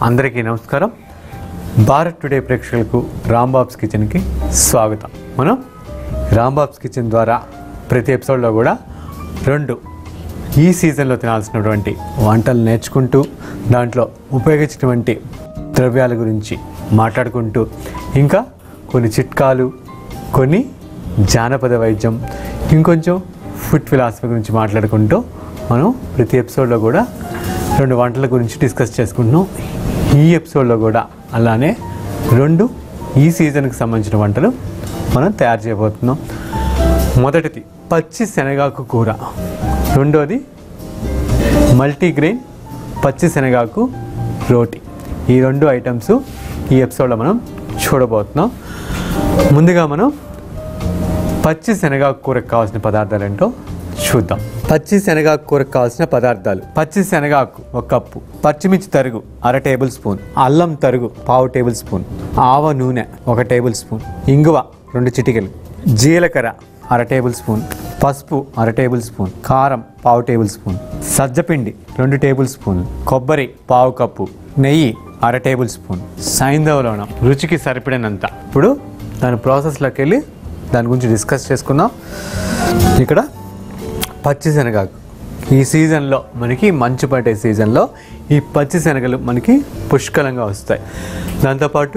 అందరికీ నమస్కారం భారత్ టుడే ప్రేక్షకులకు రాంబాబ్స్ కిచెన్కి స్వాగతం మనం రాంబాబ్స్ కిచెన్ ద్వారా ప్రతి ఎపిసోడ్లో కూడా రెండు ఈ సీజన్లో తినాల్సినటువంటి వంటలు నేర్చుకుంటూ దాంట్లో ఉపయోగించినటువంటి ద్రవ్యాల గురించి మాట్లాడుకుంటూ ఇంకా కొన్ని చిట్కాలు కొన్ని జానపద వైద్యం ఇంకొంచెం ఫుడ్ ఫిలాసఫీ గురించి మాట్లాడుకుంటూ మనం ప్రతి ఎపిసోడ్లో కూడా రెండు వంటల గురించి డిస్కస్ చేసుకుంటున్నాం ఈ ఎపిసోడ్లో కూడా అలానే రెండు ఈ సీజన్కి సంబంధించిన వంటలు మనం తయారు చేయబోతున్నాం మొదటిది పచ్చి శనగాకు కూర రెండోది మల్టీగ్రెయిన్ పచ్చి శనగాకు రోటి ఈ రెండు ఐటమ్స్ ఈ ఎపిసోడ్లో మనం చూడబోతున్నాం ముందుగా మనం పచ్చి శనగాకు కూరకు కావాల్సిన పదార్థాలు ఏంటో చూద్దాం పచ్చి శనగాకు కూరకు కావాల్సిన పదార్థాలు పచ్చి శనగాకు ఒక కప్పు పచ్చిమిర్చి తరుగు అర టేబుల్ స్పూన్ అల్లం తరుగు పావు టేబుల్ స్పూన్ ఆవ నూనె ఒక టేబుల్ స్పూన్ ఇంగువ రెండు చిటికెలు జీలకర్ర అర టేబుల్ స్పూన్ పసుపు అర టేబుల్ స్పూన్ కారం పావు టేబుల్ స్పూన్ సజ్జపిండి రెండు టేబుల్ స్పూన్ కొబ్బరి పావు కప్పు నెయ్యి అర టేబుల్ స్పూన్ సైంధవ లవణం రుచికి సరిపడినంత ఇప్పుడు దాని ప్రాసెస్లోకి వెళ్ళి దాని గురించి డిస్కస్ చేసుకుందాం ఇక్కడ పచ్చి శనగాకు ఈ సీజన్లో మనకి మంచు పట్టే సీజన్లో ఈ పచ్చి శనగలు మనకి పుష్కలంగా వస్తాయి దాంతోపాటు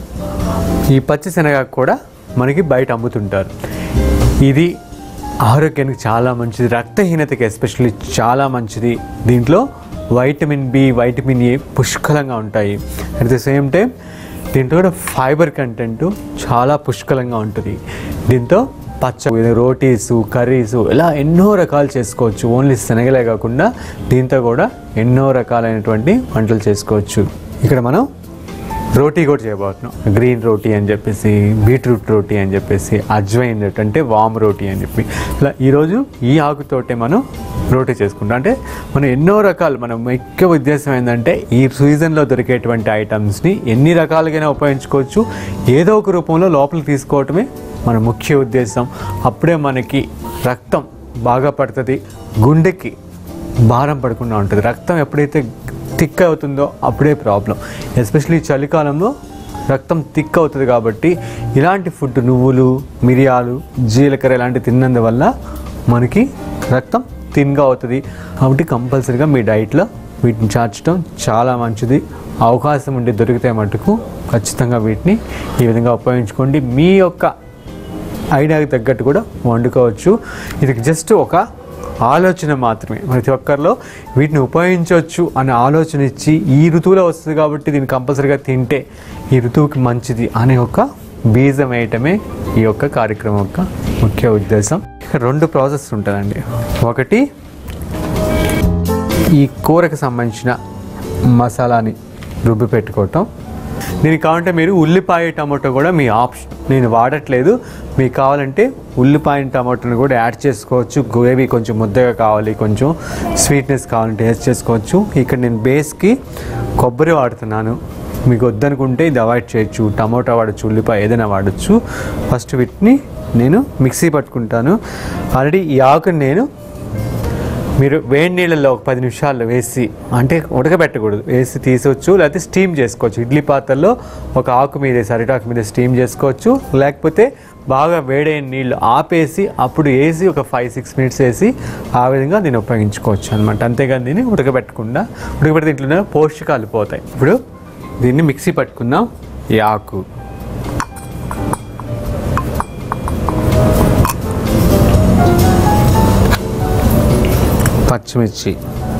ఈ పచ్చి శనగాకు కూడా మనకి బయట అమ్ముతుంటారు ఇది ఆరోగ్యానికి చాలా మంచిది రక్తహీనతకి ఎస్పెషల్లీ చాలా మంచిది దీంట్లో వైటమిన్ బి వైటమిన్ ఏ పుష్కలంగా ఉంటాయి అట్ ద సేమ్ టైం దీంట్లో కూడా ఫైబర్ కంటెంట్ చాలా పుష్కలంగా ఉంటుంది దీంతో పచ్చ రోటీసు కర్రీసు ఇలా ఎన్నో రకాలు చేసుకోవచ్చు ఓన్లీ శనగలే కాకుండా దీంతో కూడా ఎన్నో రకాలైనటువంటి వంటలు చేసుకోవచ్చు ఇక్కడ మనం రోటీ కూడా చేయబోతున్నాం గ్రీన్ రోటీ అని చెప్పేసి బీట్రూట్ రోటీ అని చెప్పేసి అజ్వైన్ రోటీ అంటే వామ్ రోటీ అని చెప్పి ఇలా ఈరోజు ఈ ఆకుతోటే మనం రోటీ చేసుకుంటాం అంటే మనం ఎన్నో రకాలు మనం ముఖ్య ఉద్దేశం ఏంటంటే ఈ సీజన్లో దొరికేటువంటి ఐటమ్స్ని ఎన్ని రకాలుగానే ఉపయోగించుకోవచ్చు ఏదో ఒక రూపంలో లోపలికి తీసుకోవటమే మన ముఖ్య ఉద్దేశం అప్పుడే మనకి రక్తం బాగా పడుతుంది గుండెకి భారం పడకుండా ఉంటుంది రక్తం ఎప్పుడైతే థిక్ అవుతుందో అప్పుడే ప్రాబ్లం ఎస్పెషలీ చలికాలంలో రక్తం థిక్ అవుతుంది కాబట్టి ఇలాంటి ఫుడ్ నువ్వులు మిరియాలు జీలకర్ర ఇలాంటి తిన్నందువల్ల మనకి రక్తం థిన్గా అవుతుంది కాబట్టి కంపల్సరీగా మీ డైట్లో వీటిని చేర్చడం చాలా మంచిది అవకాశం ఉండి దొరికితే మటుకు ఖచ్చితంగా వీటిని ఈ విధంగా ఉపయోగించుకోండి మీ యొక్క ఐడియాకి తగ్గట్టు కూడా వండుకోవచ్చు ఇది జస్ట్ ఒక ఆలోచన మాత్రమే ప్రతి ఒక్కరిలో వీటిని ఉపయోగించవచ్చు అనే ఆలోచన ఇచ్చి ఈ ఋతువులో వస్తుంది కాబట్టి దీన్ని కంపల్సరీగా తింటే ఈ ఋతువుకి మంచిది అనే ఒక బీజం వేయటమే ఈ యొక్క కార్యక్రమం యొక్క ముఖ్య ఉద్దేశం ఇక రెండు ప్రాసెస్ ఉంటుందండి ఒకటి ఈ కూరకు సంబంధించిన మసాలాని రుబ్బి పెట్టుకోవటం దీనికి కావాలంటే మీరు ఉల్లిపాయ టమాటో కూడా మీ ఆప్షన్ నేను వాడట్లేదు మీకు కావాలంటే ఉల్లిపాయ టమాటోని కూడా యాడ్ చేసుకోవచ్చు గ్రేవీ కొంచెం ముద్దగా కావాలి కొంచెం స్వీట్నెస్ కావాలంటే యాడ్ చేసుకోవచ్చు ఇక్కడ నేను బేస్కి కొబ్బరి వాడుతున్నాను మీకు వద్దనుకుంటే ఇది అవాయిడ్ చేయొచ్చు టమాటో వాడచ్చు ఉల్లిపాయ ఏదైనా వాడచ్చు ఫస్ట్ వీటిని నేను మిక్సీ పట్టుకుంటాను ఆల్రెడీ ఈ ఆకుని నేను మీరు వేడి నీళ్ళల్లో ఒక పది నిమిషాలు వేసి అంటే ఉడకబెట్టకూడదు వేసి తీసవచ్చు లేకపోతే స్టీమ్ చేసుకోవచ్చు ఇడ్లీ పాత్రలో ఒక ఆకు మీద వేసి అరిటాకు మీద స్టీమ్ చేసుకోవచ్చు లేకపోతే బాగా వేడైన నీళ్ళు ఆపేసి అప్పుడు వేసి ఒక ఫైవ్ సిక్స్ మినిట్స్ వేసి ఆ విధంగా దీన్ని ఉపయోగించుకోవచ్చు అనమాట అంతేగాని దీన్ని ఉడకబెట్టకుండా ఉడకబెడితే దీంట్లో పోషకాలు పోతాయి ఇప్పుడు దీన్ని మిక్సీ పట్టుకుందాం ఈ ఆకు పచ్చిమిర్చి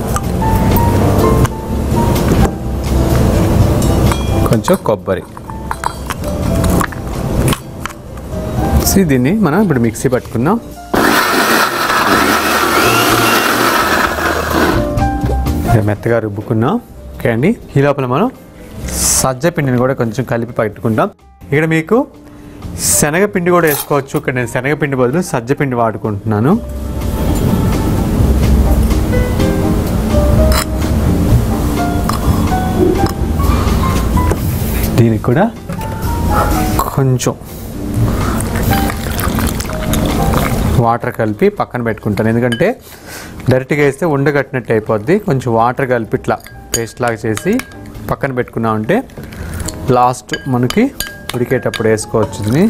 కొంచెం కొబ్బరి See, దీన్ని మనం ఇప్పుడు మిక్సీ పట్టుకుందాం ఇలా మెత్తగా రుబ్బుకున్నాం ఓకే అండి ఈ లోపల మనం సజ్జ పిండిని కూడా కొంచెం కలిపి పట్టుకుంటాం ఇక్కడ మీకు శనగపిండి కూడా వేసుకోవచ్చు ఇక్కడ నేను శనగపిండి బదులు సజ్జ పిండి వాడుకుంటున్నాను దీనికి కూడా కొంచెం వాటర్ కలిపి పక్కన పెట్టుకుంటాను ఎందుకంటే డైరెక్ట్గా వేస్తే ఉండగట్టినట్టు అయిపోద్ది కొంచెం వాటర్ కలిపి ఇట్లా పేస్ట్ లాగా చేసి పక్కన పెట్టుకున్నామంటే లాస్ట్ మనకి ఉడికేటప్పుడు వేసుకోవచ్చు దీన్ని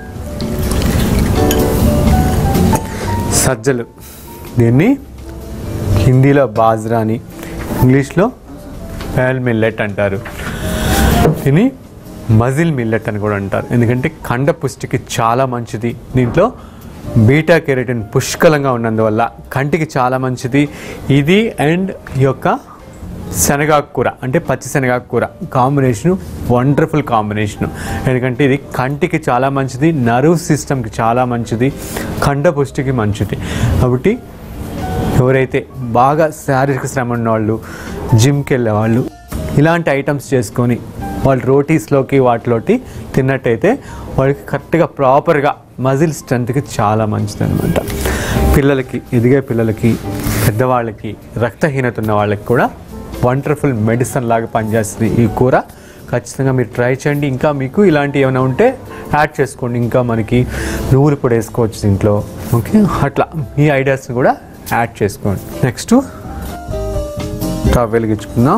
సజ్జలు దీన్ని హిందీలో బాజ్రా అని ఇంగ్లీష్లో పేల్ మిల్లెట్ అంటారు దీన్ని మజిల్ మిల్లెట్ అని కూడా అంటారు ఎందుకంటే కండ పుష్టికి చాలా మంచిది దీంట్లో బీటా కెరటిన్ పుష్కలంగా ఉన్నందువల్ల కంటికి చాలా మంచిది ఇది అండ్ ఈ యొక్క శనగాకు కూర అంటే పచ్చి శనగాకు కూర కాంబినేషన్ వండర్ఫుల్ కాంబినేషన్ ఎందుకంటే ఇది కంటికి చాలా మంచిది నర్వ్ సిస్టమ్కి చాలా మంచిది కండ పుష్టికి మంచిది కాబట్టి ఎవరైతే బాగా శారీరక శ్రమ ఉన్నవాళ్ళు జిమ్కి వెళ్ళే వాళ్ళు ఇలాంటి ఐటమ్స్ చేసుకొని వాళ్ళు రోటీస్లోకి వాటిలోకి తిన్నట్టయితే వాళ్ళకి కరెక్ట్గా ప్రాపర్గా మజిల్ స్ట్రెంత్కి చాలా మంచిది అనమాట పిల్లలకి ఎదిగే పిల్లలకి పెద్దవాళ్ళకి రక్తహీనత ఉన్న వాళ్ళకి కూడా వండర్ఫుల్ మెడిసిన్ లాగా పనిచేస్తుంది ఈ కూర ఖచ్చితంగా మీరు ట్రై చేయండి ఇంకా మీకు ఇలాంటి ఏమైనా ఉంటే యాడ్ చేసుకోండి ఇంకా మనకి నువ్వులు కూడా వేసుకోవచ్చు దీంట్లో ఓకే అట్లా మీ ఐడియాస్ని కూడా యాడ్ చేసుకోండి నెక్స్ట్ స్టవ్ వెలిగించుకుందాం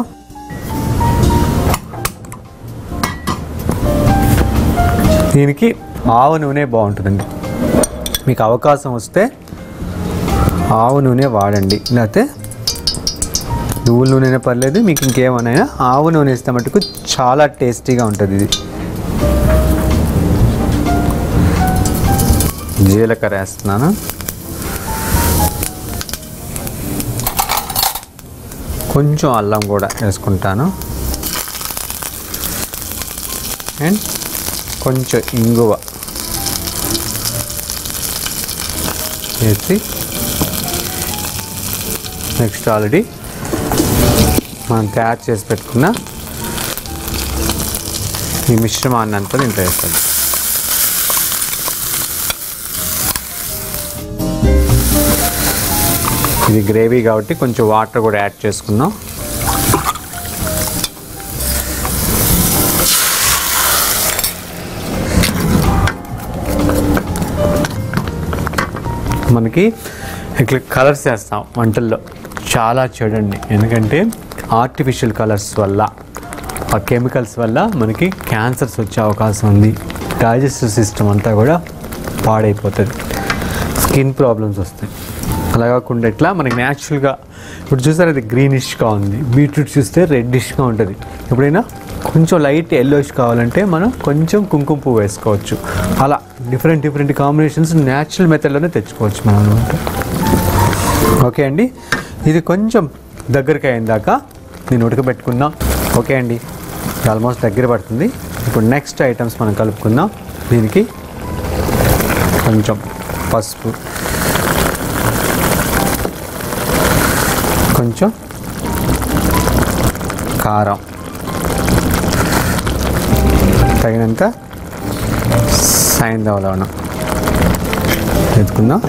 దీనికి ఆవు నూనె బాగుంటుందండి మీకు అవకాశం వస్తే ఆవు నూనె వాడండి లేకపోతే నువ్వుల నూనె పర్లేదు మీకు ఇంకేమైనా ఆవు నూనె ఇస్తే మటుకు చాలా టేస్టీగా ఉంటుంది ఇది జీలకర్ర వేస్తున్నాను కొంచెం అల్లం కూడా వేసుకుంటాను అండ్ కొంచెం ఇంగువ వేసి నెక్స్ట్ ఆల్రెడీ మనం తయారు చేసి పెట్టుకున్న ఈ మిశ్రమాన్ని అంతా దీంట్లో వేస్తాం ఇది గ్రేవీ కాబట్టి కొంచెం వాటర్ కూడా యాడ్ చేసుకుందాం మనకి ఇట్లా కలర్స్ వేస్తాం వంటల్లో చాలా చెడండి ఎందుకంటే ఆర్టిఫిషియల్ కలర్స్ వల్ల ఆ కెమికల్స్ వల్ల మనకి క్యాన్సర్స్ వచ్చే అవకాశం ఉంది డైజెస్టివ్ సిస్టమ్ అంతా కూడా పాడైపోతుంది స్కిన్ ప్రాబ్లమ్స్ వస్తాయి అలా కాకుండా ఇట్లా మనకి న్యాచురల్గా ఇప్పుడు చూసారు అది గ్రీనిష్గా ఉంది బీట్రూట్ చూస్తే రెడ్డిష్గా ఉంటుంది ఎప్పుడైనా కొంచెం లైట్ ఎల్లోయిష్ కావాలంటే మనం కొంచెం కుంకుమ పువ్వు వేసుకోవచ్చు అలా డిఫరెంట్ డిఫరెంట్ కాంబినేషన్స్ న్యాచురల్ మెథడ్లోనే తెచ్చుకోవచ్చు మనం అనమాట ఓకే అండి ఇది కొంచెం దగ్గరికి అయిన దాకా నేను ఉడకబెట్టుకున్నా ఓకే అండి ఆల్మోస్ట్ దగ్గర పడుతుంది ఇప్పుడు నెక్స్ట్ ఐటమ్స్ మనం కలుపుకుందాం దీనికి కొంచెం పసుపు కొంచెం కారం తగినంత సాయంత్రం లవణం ఎత్తుకుందాం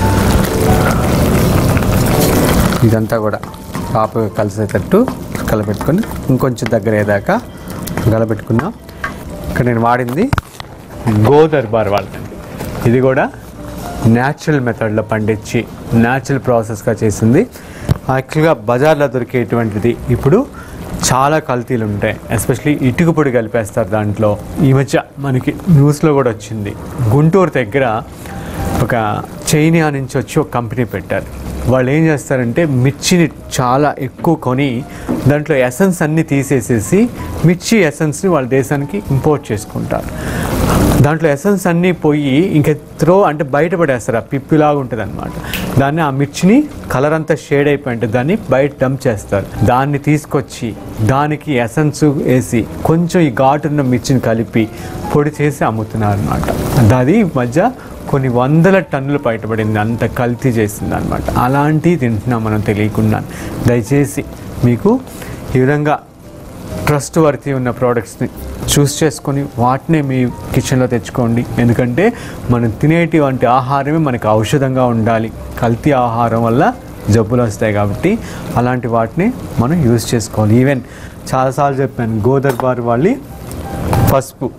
ఇదంతా కూడా పాప కలిసేటట్టు కలపెట్టుకొని ఇంకొంచెం దగ్గర అయ్యేదాకా కలపెట్టుకుందాం ఇక్కడ నేను వాడింది గోదర్బార్ వాళ్ళండి ఇది కూడా న్యాచురల్ మెథడ్లో పండించి న్యాచురల్ ప్రాసెస్గా చేసింది యాక్చువల్గా బజార్లో దొరికేటువంటిది ఇప్పుడు చాలా కల్తీలు ఉంటాయి ఎస్పెషలీ ఇటుక పొడి కలిపేస్తారు దాంట్లో ఈ మధ్య మనకి న్యూస్లో కూడా వచ్చింది గుంటూరు దగ్గర ఒక చైనా నుంచి వచ్చి ఒక కంపెనీ పెట్టారు వాళ్ళు ఏం చేస్తారంటే మిర్చిని చాలా ఎక్కువ కొని దాంట్లో ఎసెన్స్ అన్నీ తీసేసేసి మిర్చి ఎసెన్స్ని వాళ్ళ దేశానికి ఇంపోర్ట్ చేసుకుంటారు దాంట్లో ఎసెన్స్ అన్నీ పోయి ఇంకా త్రో అంటే బయటపడేస్తారు ఆ పిప్పిలాగా ఉంటుంది అనమాట దాన్ని ఆ మిర్చిని కలర్ అంతా షేడ్ అయిపోయి ఉంటుంది దాన్ని బయట డంప్ చేస్తారు దాన్ని తీసుకొచ్చి దానికి ఎసెన్స్ వేసి కొంచెం ఈ ఘాటున్న మిర్చిని కలిపి పొడి చేసి అమ్ముతున్నారు అనమాట అది ఈ మధ్య కొన్ని వందల టన్నులు బయటపడింది అంత కల్తీ చేసింది అనమాట అలాంటివి తింటున్నాం మనం తెలియకుండా దయచేసి మీకు ఈ విధంగా ట్రస్ట్ వర్తి ఉన్న ప్రోడక్ట్స్ని చూస్ చేసుకొని వాటినే మీ కిచెన్లో తెచ్చుకోండి ఎందుకంటే మనం తినేటువంటి ఆహారమే మనకు ఔషధంగా ఉండాలి కల్తీ ఆహారం వల్ల జబ్బులు వస్తాయి కాబట్టి అలాంటి వాటిని మనం యూజ్ చేసుకోవాలి ఈవెన్ చాలాసార్లు చెప్పాను గోదర్బార్ వాళ్ళి పసుపు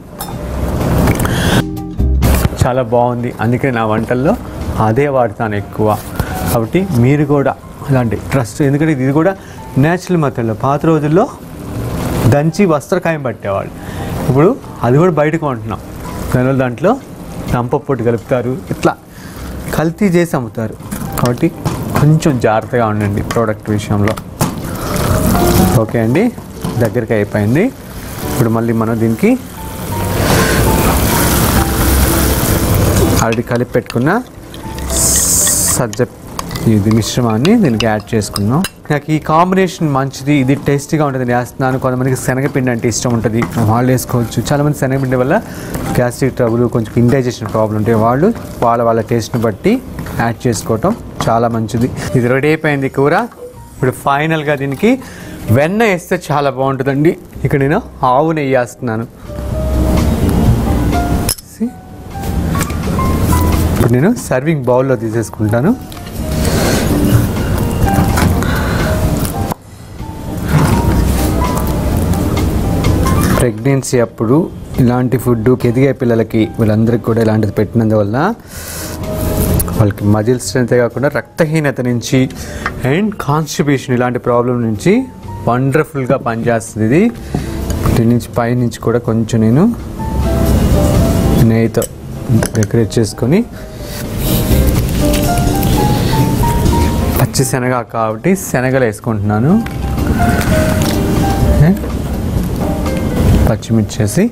చాలా బాగుంది అందుకే నా వంటల్లో అదే వాడతాను ఎక్కువ కాబట్టి మీరు కూడా అలాంటి ట్రస్ట్ ఎందుకంటే ఇది కూడా నేచురల్ మెథడ్లో పాత రోజుల్లో దంచి వస్త్రకాయం పట్టేవాళ్ళు ఇప్పుడు అది కూడా బయటకు కొంటున్నాం దానివల్ల దాంట్లో రంప పొట్టు కలుపుతారు ఇట్లా కల్తీ చేసి అమ్ముతారు కాబట్టి కొంచెం జాగ్రత్తగా ఉండండి ప్రోడక్ట్ విషయంలో ఓకే అండి దగ్గరికి అయిపోయింది ఇప్పుడు మళ్ళీ మనం దీనికి ఆల్రెడీ కలిపి పెట్టుకున్న సజ్జ ఇది మిశ్రమాన్ని దీనికి యాడ్ చేసుకున్నాం నాకు ఈ కాంబినేషన్ మంచిది ఇది టేస్టీగా ఉంటుంది నేను వేస్తున్నాను కొంతమందికి శనగపిండి అంటే ఇష్టం ఉంటుంది వాళ్ళు వేసుకోవచ్చు చాలామంది శనగపిండి వల్ల గ్యాస్ట్రిక్ ట్రబుల్ కొంచెం ఇండైజెషన్ ప్రాబ్లం ఉంటాయి వాళ్ళు వాళ్ళ వాళ్ళ టేస్ట్ని బట్టి యాడ్ చేసుకోవటం చాలా మంచిది ఇది రెడీ అయిపోయింది కూర ఇప్పుడు ఫైనల్గా దీనికి వెన్న వేస్తే చాలా బాగుంటుందండి ఇక్కడ నేను ఆవు నెయ్యి వేస్తున్నాను See? ఇప్పుడు నేను సర్వింగ్ బౌల్లో తీసేసుకుంటాను ప్రెగ్నెన్సీ అప్పుడు ఇలాంటి ఫుడ్ ఎదిగే పిల్లలకి వీళ్ళందరికీ కూడా ఇలాంటిది పెట్టినందువల్ల వాళ్ళకి మజిల్ స్ట్రెంతే కాకుండా రక్తహీనత నుంచి అండ్ కాన్స్టిపేషన్ ఇలాంటి ప్రాబ్లం నుంచి వండర్ఫుల్గా పనిచేస్తుంది ఇది దీని నుంచి పైనుంచి కూడా కొంచెం నేను నెయ్యితో డెకరేట్ చేసుకొని పచ్చి శనగ కాబట్టి శనగలు వేసుకుంటున్నాను ఓకే. పచ్చిమిర్చి వేసి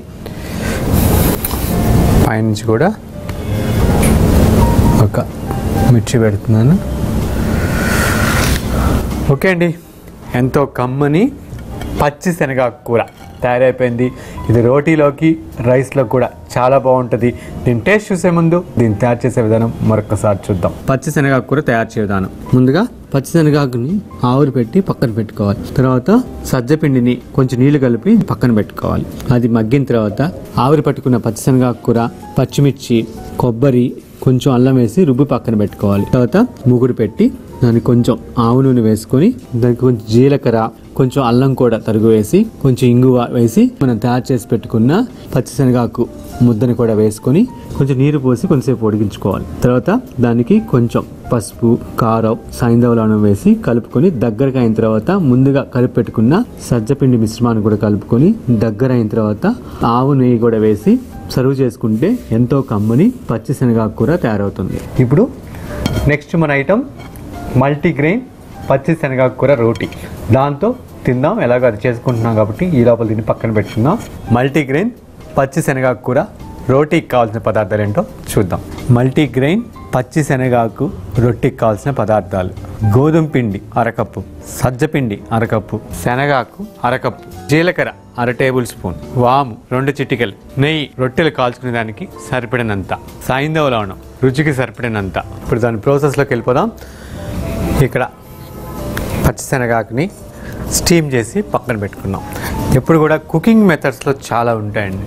పైనుంచి కూడా ఒక మిర్చి పెడుతున్నాను ఓకే అండి ఎంతో కమ్మని పచ్చి శనగ కూర తయారైపోయింది ఇది రోటీలోకి రైస్లో కూడా చాలా బాగుంటుంది దీని టేస్ట్ చూసే ముందు దీన్ని తయారు చేసే విధానం మరొకసారి చూద్దాం పచ్చి శనగ కూర తయారు చేసే విధానం ముందుగా పచ్చి శనగాకుని ఆవిరి పెట్టి పక్కన పెట్టుకోవాలి తర్వాత సజ్జ పిండిని కొంచెం నీళ్లు కలిపి పక్కన పెట్టుకోవాలి అది మగ్గిన తర్వాత ఆవిరి పట్టుకున్న పచ్చి శనగాకు కూర పచ్చిమిర్చి కొబ్బరి కొంచెం అల్లం వేసి రుబ్బి పక్కన పెట్టుకోవాలి తర్వాత ముగుడు పెట్టి దానికి కొంచెం ఆవు నూనె వేసుకొని దానికి కొంచెం జీలకర్ర కొంచెం అల్లం కూడా తరుగు వేసి కొంచెం ఇంగువ వేసి మనం తయారు చేసి పెట్టుకున్న పచ్చిశనగాకు ముద్దను కూడా వేసుకొని కొంచెం నీరు పోసి కొంచెంసేపు ఉడికించుకోవాలి తర్వాత దానికి కొంచెం పసుపు కారం సాయంధవలం వేసి కలుపుకొని దగ్గరకు అయిన తర్వాత ముందుగా కలిపి పెట్టుకున్న సజ్జపిండి మిశ్రమాన్ని కూడా కలుపుకొని దగ్గర అయిన తర్వాత ఆవు నెయ్యి కూడా వేసి సర్వ్ చేసుకుంటే ఎంతో కమ్మని పచ్చి శనగాకు కూర తయారవుతుంది ఇప్పుడు నెక్స్ట్ మన ఐటమ్ మల్టీగ్రెయిన్ పచ్చి శనగాకు కూర రోటీ దాంతో తిందాం ఎలాగో అది చేసుకుంటున్నాం కాబట్టి ఈ లోపల దీన్ని పక్కన పెట్టుకుందాం మల్టీగ్రెయిన్ పచ్చి శనగాకు కూర రోటీకి కావాల్సిన పదార్థాలు ఏంటో చూద్దాం మల్టీగ్రెయిన్ పచ్చి శనగాకు రొట్టికి కావాల్సిన పదార్థాలు గోధుమ పిండి అరకప్పు సజ్జపిండి అరకప్పు శనగాకు అరకప్పు జీలకర్ర అర టేబుల్ స్పూన్ వాము రెండు చిటికెలు నెయ్యి రొట్టెలు కాల్చుకునే దానికి సరిపడినంత సాయింధవ లవణం రుచికి సరిపడినంత ఇప్పుడు దాని ప్రాసెస్లోకి వెళ్ళిపోదాం ఇక్కడ పచ్చిశనగాకుని స్టీమ్ చేసి పక్కన పెట్టుకున్నాం ఎప్పుడు కూడా కుకింగ్ మెథడ్స్లో చాలా ఉంటాయండి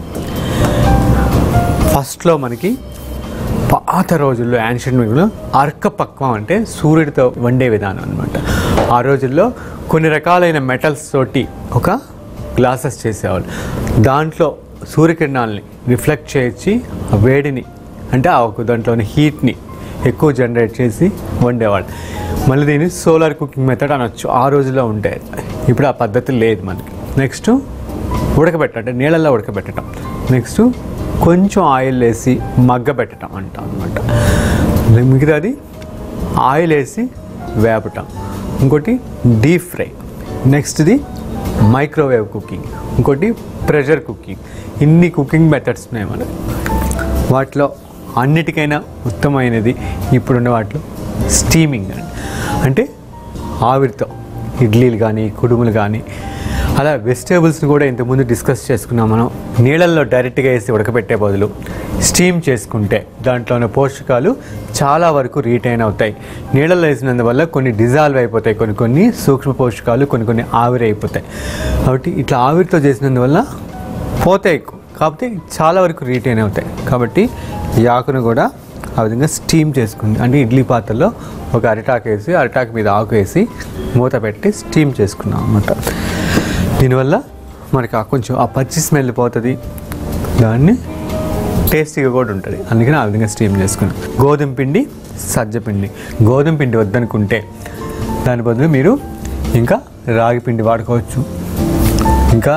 ఫస్ట్లో మనకి పాత రోజుల్లో యాన్షియన్ మిగులు అర్కపక్వం అంటే సూర్యుడితో వండే విధానం అనమాట ఆ రోజుల్లో కొన్ని రకాలైన మెటల్స్ తోటి ఒక గ్లాసెస్ చేసేవాళ్ళు దాంట్లో సూర్యకిరణాలని రిఫ్లెక్ట్ చేయించి ఆ వేడిని అంటే ఆ ఒక దాంట్లోని హీట్ని ఎక్కువ జనరేట్ చేసి వండేవాళ్ళు మళ్ళీ దీన్ని సోలార్ కుకింగ్ మెథడ్ అనొచ్చు ఆ రోజుల్లో ఉంటే ఇప్పుడు ఆ పద్ధతి లేదు మనకి నెక్స్ట్ ఉడకబెట్టడం అంటే నీళ్ళల్లో ఉడకబెట్టడం నెక్స్ట్ కొంచెం ఆయిల్ వేసి మగ్గబెట్టడం అంటాం అనమాట మిగతాది ఆయిల్ వేసి వేపటం ఇంకోటి డీప్ ఫ్రై నెక్స్ట్ది మైక్రోవేవ్ కుకింగ్ ఇంకోటి ప్రెషర్ కుకింగ్ ఇన్ని కుకింగ్ మెథడ్స్ ఉన్నాయి మనకి వాటిలో అన్నిటికైనా ఉత్తమమైనది ఇప్పుడున్న వాటిలో స్టీమింగ్ అండి అంటే ఆవిరితో ఇడ్లీలు కానీ కుడుములు కానీ అలా వెజిటేబుల్స్ని కూడా ఇంతకుముందు డిస్కస్ చేసుకున్నాం మనం నీళ్ళల్లో డైరెక్ట్గా వేసి ఉడకబెట్టే బదులు స్టీమ్ చేసుకుంటే దాంట్లో ఉన్న పోషకాలు చాలా వరకు రీటైన్ అవుతాయి నీళ్ళల్లో వేసినందువల్ల కొన్ని డిజాల్వ్ అయిపోతాయి కొన్ని కొన్ని సూక్ష్మ పోషకాలు కొన్ని కొన్ని ఆవిరి అయిపోతాయి కాబట్టి ఇట్లా ఆవిరితో చేసినందువల్ల పోతాయి ఎక్కువ కాకపోతే చాలా వరకు రీటైన్ అవుతాయి కాబట్టి ఈ ఆకును కూడా ఆ విధంగా స్టీమ్ చేసుకుంది అంటే ఇడ్లీ పాత్రలో ఒక అరిటాకు వేసి అరిటాకు మీద ఆకు వేసి మూత పెట్టి స్టీమ్ చేసుకున్నాం అన్నమాట దీనివల్ల మనకి ఆ కొంచెం ఆ పచ్చి స్మెల్ పోతుంది దాన్ని టేస్టీగా కూడా ఉంటుంది అందుకని ఆ విధంగా స్టీమ్ చేసుకున్నాం గోధుమ పిండి సజ్జ పిండి గోధుమ పిండి వద్దనుకుంటే దాని బదులు మీరు ఇంకా రాగి పిండి వాడుకోవచ్చు ఇంకా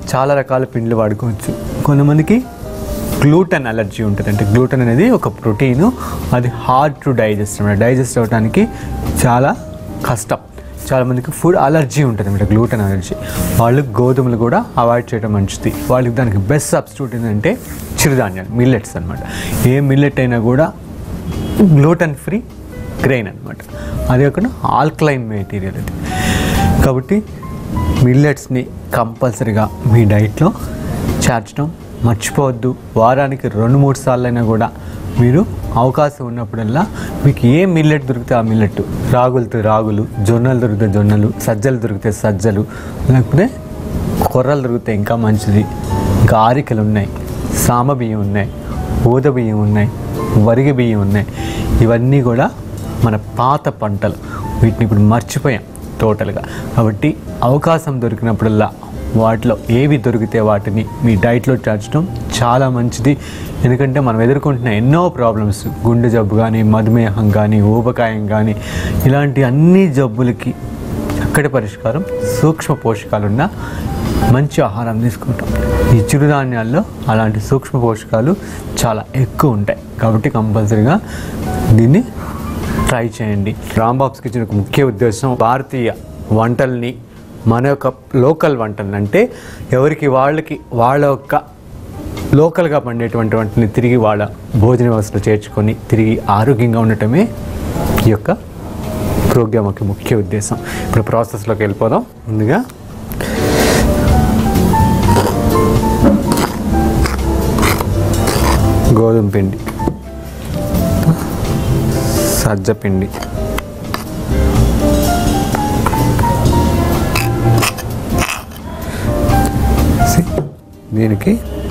చాలా రకాల పిండిలు వాడుకోవచ్చు కొంతమందికి గ్లూటన్ అలర్జీ ఉంటుంది అంటే గ్లూటన్ అనేది ఒక ప్రోటీన్ అది హార్డ్ టు డైజెస్ట్ అనమాట డైజెస్ట్ అవ్వడానికి చాలా కష్టం చాలామందికి ఫుడ్ అలర్జీ ఉంటుంది అనమాట గ్లూటన్ అలర్జీ వాళ్ళు గోధుమలు కూడా అవాయిడ్ చేయడం మంచిది వాళ్ళకి దానికి బెస్ట్ సబ్స్టిట్యూట్ ఏంటంటే చిరుధాన్యాలు మిల్లెట్స్ అనమాట ఏ మిల్లెట్ అయినా కూడా గ్లూటన్ ఫ్రీ గ్రెయిన్ అనమాట అది కాకుండా ఆల్కలైన్ మెటీరియల్ అది కాబట్టి మిల్లెట్స్ని కంపల్సరీగా మీ డైట్లో చేర్చడం మర్చిపోవద్దు వారానికి రెండు మూడు సార్లు అయినా కూడా మీరు అవకాశం ఉన్నప్పుడల్లా మీకు ఏ మిల్లెట్ దొరికితే ఆ మిల్లెట్ రాగులతో రాగులు జొన్నలు దొరికితే జొన్నలు సజ్జలు దొరికితే సజ్జలు లేకపోతే కొర్రలు దొరికితే ఇంకా మంచిది ఇంకా ఆరికలు ఉన్నాయి సామ బియ్యం ఉన్నాయి ఊద బియ్యం ఉన్నాయి వరిగ బియ్యం ఉన్నాయి ఇవన్నీ కూడా మన పాత పంటలు వీటిని ఇప్పుడు మర్చిపోయాం టోటల్గా కాబట్టి అవకాశం దొరికినప్పుడల్లా వాటిలో ఏవి దొరికితే వాటిని మీ డైట్లో చేర్చడం చాలా మంచిది ఎందుకంటే మనం ఎదుర్కొంటున్న ఎన్నో ప్రాబ్లమ్స్ గుండె జబ్బు కానీ మధుమేహం కానీ ఊబకాయం కానీ ఇలాంటి అన్ని జబ్బులకి చక్కటి పరిష్కారం సూక్ష్మ పోషకాలున్న మంచి ఆహారం తీసుకుంటాం ఈ చిరుధాన్యాల్లో అలాంటి సూక్ష్మ పోషకాలు చాలా ఎక్కువ ఉంటాయి కాబట్టి కంపల్సరీగా దీన్ని ట్రై చేయండి రాంబాబ్స్ కిచెన్ యొక్క ముఖ్య ఉద్దేశం భారతీయ వంటల్ని మన యొక్క లోకల్ వంటల్ని అంటే ఎవరికి వాళ్ళకి వాళ్ళ యొక్క లోకల్గా పండేటువంటి వాటిని తిరిగి వాళ్ళ భోజన వ్యవస్థలో చేర్చుకొని తిరిగి ఆరోగ్యంగా ఉండటమే ఈ యొక్క ప్రోగ్రామ్ యొక్క ముఖ్య ఉద్దేశం ఇప్పుడు ప్రాసెస్లోకి వెళ్ళిపోదాం ముందుగా గోధుమ పిండి సజ్జ పిండి See? దీనికి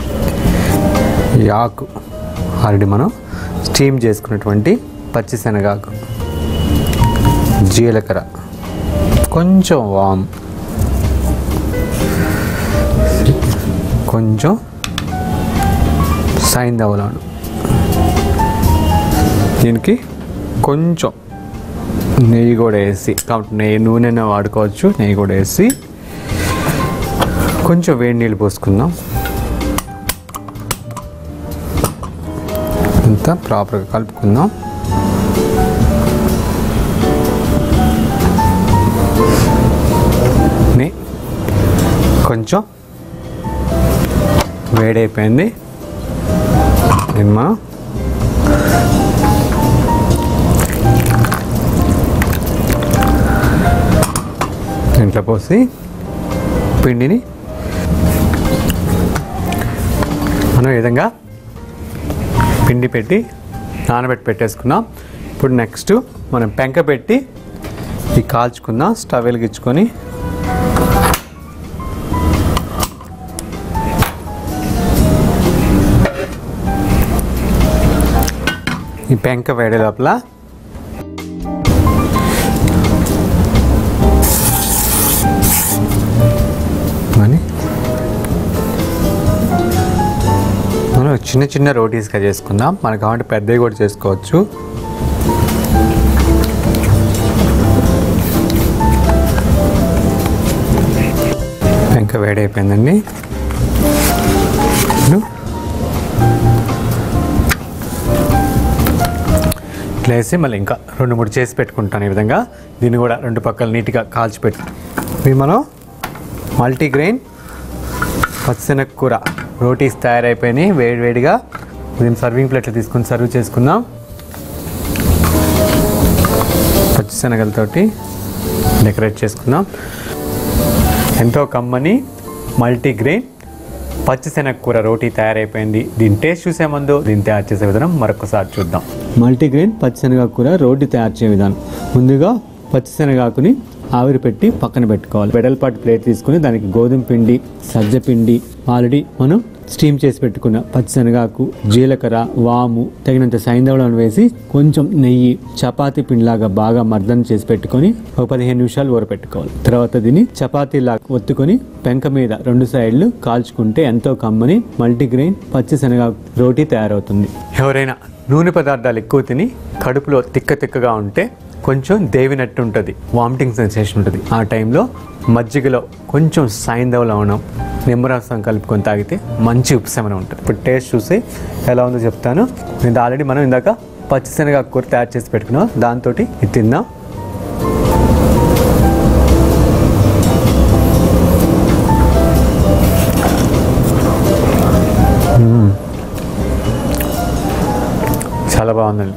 ఈ ఆకు ఆల్రెడీ మనం స్టీమ్ చేసుకున్నటువంటి పచ్చిశనగాకు జీలకర్ర కొంచెం వామ్ కొంచెం సైంధవలాను దీనికి కొంచెం నెయ్యి కూడా వేసి కాబట్టి నెయ్యి నూనె వాడుకోవచ్చు నెయ్యి కూడా వేసి కొంచెం వేడి నీళ్ళు పోసుకుందాం అంతా ప్రాపర్గా కలుపుకుందాం ని కొంచెం వేడైపోయింది నిమ్మ దీంట్లో పోసి పిండిని మనం ఈ విధంగా పిండి పెట్టి నానబెట్టి పెట్టేసుకున్నాం ఇప్పుడు నెక్స్ట్ మనం పెంక పెట్టి ఈ కాల్చుకుందాం స్టవ్ వెలిగించుకొని ఈ పెంక వేడే లోపల అని మనం చిన్న చిన్న రోటీస్గా చేసుకుందాం మనకు కావాలంటే పెద్దవి కూడా చేసుకోవచ్చు ఇంకా వేడైపోయిందండి ఇప్పుడు ఇట్లా వేసి మళ్ళీ ఇంకా రెండు మూడు చేసి పెట్టుకుంటాను ఈ విధంగా దీన్ని కూడా రెండు పక్కల నీట్గా కాల్చి పెట్టు ఇవి మనం మల్టీగ్రెయిన్ పచ్చిశనగ కూర రోటీస్ తయారైపోయినాయి వేడి వేడిగా దీన్ని సర్వింగ్ ప్లేట్లో తీసుకుని సర్వ్ చేసుకుందాం పచ్చిశనగలతోటి డెకరేట్ చేసుకుందాం ఎంతో కమ్మని మల్టీగ్రెయిన్ పచ్చిశనగ కూర రోటీ తయారైపోయింది దీని టేస్ట్ చూసే ముందు దీన్ని తయారు చేసే విధానం మరొకసారి చూద్దాం మల్టీగ్రెయిన్ పచ్చిశనగ కూర రోటీ తయారు చేసే విధానం ముందుగా పచ్చిశనగాకుని ఆవిరి పెట్టి పక్కన పెట్టుకోవాలి వెడల్పాటి ప్లేట్ తీసుకుని దానికి గోధుమ పిండి సజ్జ పిండి ఆల్రెడీ మనం స్టీమ్ చేసి పెట్టుకున్న పచ్చిశనగాకు జీలకర్ర వాము తగినంత సైంధవలను వేసి కొంచెం నెయ్యి చపాతీ పిండిలాగా బాగా మర్దన చేసి పెట్టుకొని ఒక పదిహేను నిమిషాలు ఊరపెట్టుకోవాలి తర్వాత దీన్ని చపాతీలాగా ఒత్తుకొని పెంక మీద రెండు సైడ్లు కాల్చుకుంటే ఎంతో కమ్మని మల్టీగ్రెయిన్ పచ్చిశనగ రోటీ తయారవుతుంది ఎవరైనా నూనె పదార్థాలు ఎక్కువ తిని కడుపులో తిక్క తిక్కగా ఉంటే కొంచెం దేవినట్టు ఉంటుంది వామిటింగ్ సెన్సేషన్ ఉంటుంది ఆ టైంలో మజ్జిగలో కొంచెం సాయంధవ లవణం నిమ్మరసం కలుపుకొని తాగితే మంచి ఉపశమనం ఉంటుంది ఇప్పుడు టేస్ట్ చూసి ఎలా ఉందో చెప్తాను ఇది ఆల్రెడీ మనం ఇందాక పచ్చిశనగ కూర తయారు చేసి పెట్టుకున్నాం దాంతో ఇది తిందాం మ్మ్. చాలా బాగుందండి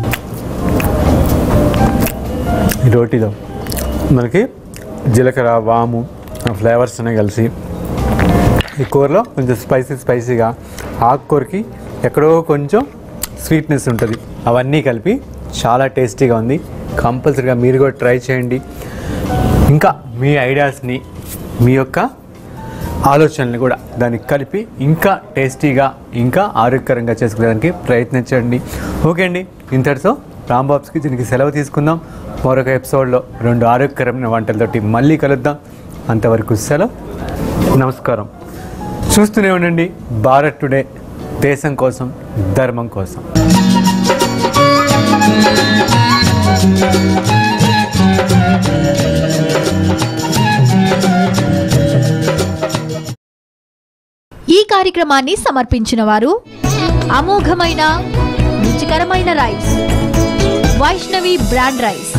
ఈ రోటీలో మనకి జీలకర్ర వాము ఆ ఫ్లేవర్స్ అనేవి కలిసి ఈ కూరలో కొంచెం స్పైసీ స్పైసీగా ఆకుకూరకి ఎక్కడో కొంచెం స్వీట్నెస్ ఉంటుంది అవన్నీ కలిపి చాలా టేస్టీగా ఉంది కంపల్సరీగా మీరు కూడా ట్రై చేయండి ఇంకా మీ ఐడియాస్ని మీ యొక్క ఆలోచనలు కూడా దానికి కలిపి ఇంకా టేస్టీగా ఇంకా ఆరోగ్యకరంగా చేసుకోవడానికి ప్రయత్నించండి ఓకే అండి ఇంతటితో రాంబాబ్స్కి దీనికి సెలవు తీసుకుందాం మరొక ఎపిసోడ్లో రెండు ఆరోగ్యకరమైన వంటలతోటి మళ్ళీ కలుద్దాం అంతవరకు సెలవు నమస్కారం చూస్తూనే ఉండండి భారత్ టుడే దేశం కోసం ధర్మం కోసం ఈ కార్యక్రమాన్ని సమర్పించిన వారు అమోఘమైన రుచికరమైన రైస్ వైష్ణవి బ్రాండ్ రైస్